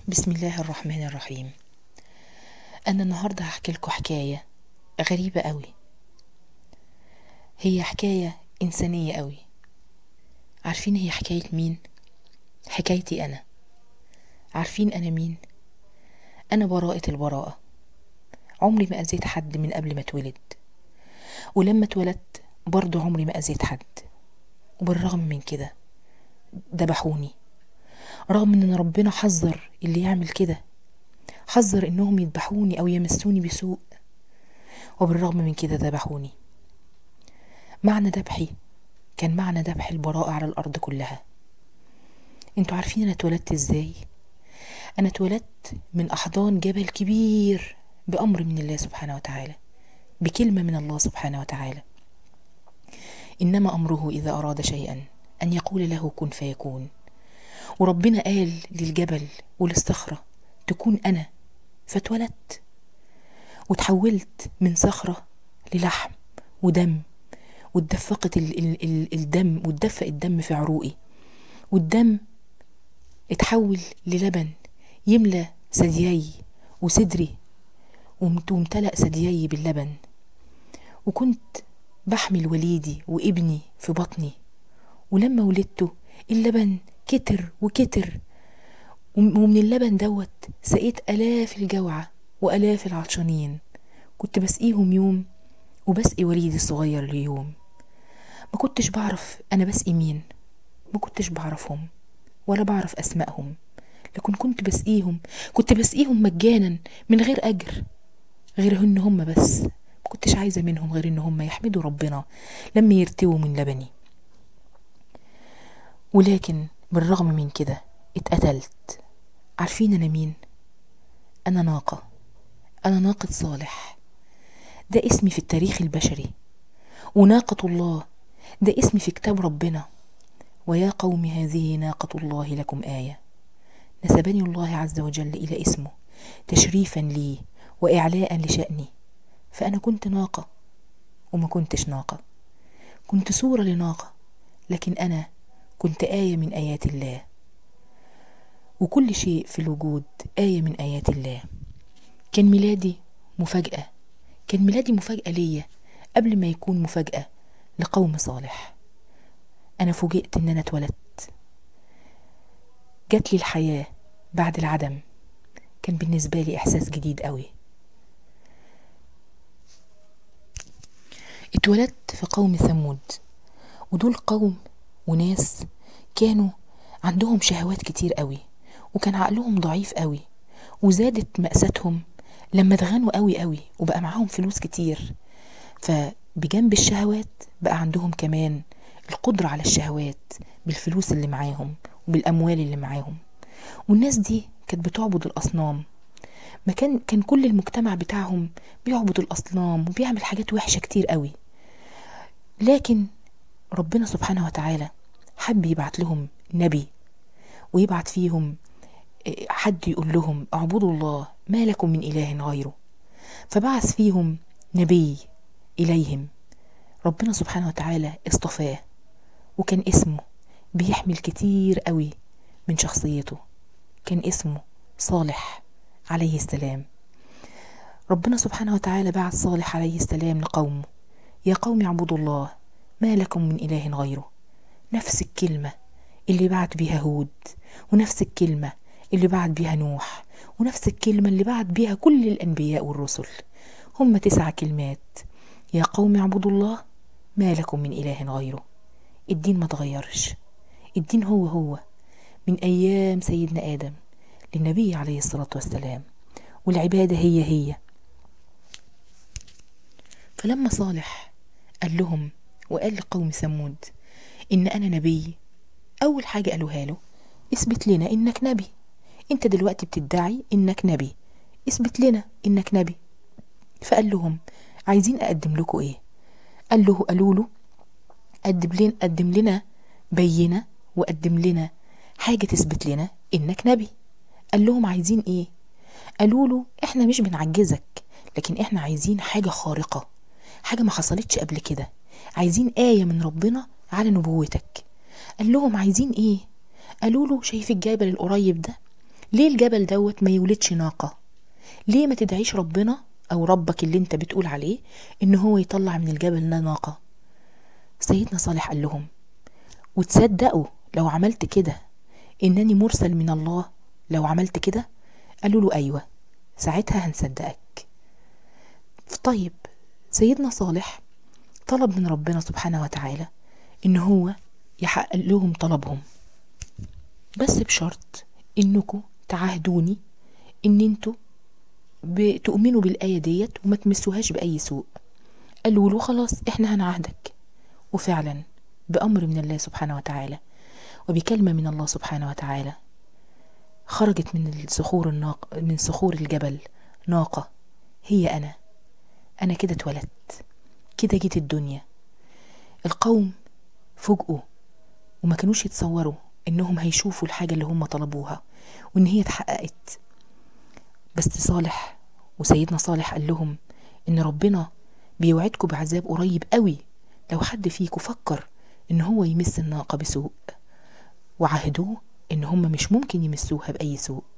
بسم الله الرحمن الرحيم أنا النهاردة هحكي لكم حكاية غريبة قوي هي حكاية إنسانية قوي عارفين هي حكاية مين؟ حكايتي أنا عارفين أنا مين؟ أنا براءة البراءة عمري ما أذيت حد من قبل ما اتولد ولما اتولدت برضه عمري ما أذيت حد وبالرغم من كده ذبحوني رغم ان ربنا حذر اللي يعمل كده حذر انهم يذبحوني او يمسوني بسوء وبالرغم من كده ذبحوني معنى ذبحي كان معنى ذبح البراءة على الأرض كلها انتوا عارفين أنا اتولدت ازاي أنا اتولدت من أحضان جبل كبير بأمر من الله سبحانه وتعالى بكلمة من الله سبحانه وتعالى إنما أمره إذا أراد شيئا أن يقول له كن فيكون وربنا قال للجبل وللصخرة تكون أنا فاتولدت وتحولت من صخرة للحم ودم واتدفقت ال ال ال الدم واتدفق الدم في عروقي والدم اتحول للبن يملى ثديي وصدري وامتلأ ثديي باللبن وكنت بحمل وليدي وابني في بطني ولما ولدته اللبن كتر وكتر ومن اللبن دوت سقيت آلاف الجوعة وآلاف العطشانين كنت بسقيهم يوم وبسقي وليدي الصغير ليوم ما كنتش بعرف أنا بسقي مين ما كنتش بعرفهم ولا بعرف أسمائهم لكن كنت بسقيهم كنت بسقيهم مجانا من غير أجر غير إن هم بس ما كنتش عايزة منهم غير إن هم يحمدوا ربنا لما يرتووا من لبني ولكن بالرغم من كده اتقتلت عارفين أنا مين؟ أنا ناقة أنا ناقة صالح ده اسمي في التاريخ البشري وناقة الله ده اسمي في كتاب ربنا ويا قوم هذه ناقة الله لكم آية نسبني الله عز وجل إلى اسمه تشريفا لي وإعلاء لشأني فأنا كنت ناقة وما كنتش ناقة كنت صورة لناقة لكن أنا كنت آية من آيات الله وكل شيء في الوجود آية من آيات الله كان ميلادي مفاجأة كان ميلادي مفاجأة ليا قبل ما يكون مفاجأة لقوم صالح أنا فوجئت إن أنا اتولدت جات لي الحياة بعد العدم كان بالنسبة لي إحساس جديد قوي اتولدت في قوم ثمود ودول قوم وناس كانوا عندهم شهوات كتير قوي وكان عقلهم ضعيف قوي وزادت مأساتهم لما اتغنوا قوي قوي وبقى معاهم فلوس كتير فبجنب الشهوات بقى عندهم كمان القدرة على الشهوات بالفلوس اللي معاهم وبالأموال اللي معاهم والناس دي كانت بتعبد الأصنام ما كان كان كل المجتمع بتاعهم بيعبد الأصنام وبيعمل حاجات وحشة كتير قوي لكن ربنا سبحانه وتعالى حب يبعت لهم نبي ويبعت فيهم حد يقول لهم اعبدوا الله ما لكم من إله غيره فبعث فيهم نبي إليهم ربنا سبحانه وتعالى اصطفاه وكان اسمه بيحمل كتير قوي من شخصيته كان اسمه صالح عليه السلام ربنا سبحانه وتعالى بعث صالح عليه السلام لقومه يا قوم اعبدوا الله ما لكم من إله غيره نفس الكلمة اللي بعت بيها هود ونفس الكلمة اللي بعت بيها نوح ونفس الكلمة اللي بعت بيها كل الأنبياء والرسل هم تسع كلمات يا قوم اعبدوا الله ما لكم من إله غيره الدين ما تغيرش الدين هو هو من أيام سيدنا آدم للنبي عليه الصلاة والسلام والعبادة هي هي فلما صالح قال لهم وقال لقوم ثمود إن أنا نبي أول حاجة قالوها له اثبت لنا إنك نبي أنت دلوقتي بتدعي إنك نبي اثبت لنا إنك نبي فقال لهم عايزين أقدم لكم إيه قال له قالوا له قدم لنا قدم لنا بينة وقدم لنا حاجة تثبت لنا إنك نبي قال لهم عايزين إيه قالوا له إحنا مش بنعجزك لكن إحنا عايزين حاجة خارقة حاجة ما حصلتش قبل كده عايزين آية من ربنا على نبوتك قال لهم عايزين ايه قالوا له شايف الجبل القريب ده ليه الجبل دوت ما يولدش ناقة ليه ما تدعيش ربنا او ربك اللي انت بتقول عليه ان هو يطلع من الجبل ده ناقة سيدنا صالح قال لهم وتصدقوا لو عملت كده انني مرسل من الله لو عملت كده قالوا له ايوه ساعتها هنصدقك طيب سيدنا صالح طلب من ربنا سبحانه وتعالى ان هو يحقق لهم طلبهم بس بشرط انكم تعاهدوني ان انتوا تؤمنوا بالآية ديت وما تمسوهاش بأي سوء قالوا له خلاص احنا هنعهدك وفعلا بأمر من الله سبحانه وتعالى وبكلمة من الله سبحانه وتعالى خرجت من الصخور الناق من صخور الجبل ناقة هي أنا أنا كده اتولدت كده جيت الدنيا القوم فوجئوا وما كانوش يتصوروا إنهم هيشوفوا الحاجة اللي هم طلبوها وإن هي اتحققت بس صالح وسيدنا صالح قال لهم إن ربنا بيوعدكم بعذاب قريب قوي لو حد فيكم فكر إن هو يمس الناقة بسوء وعهدوه إن هم مش ممكن يمسوها بأي سوء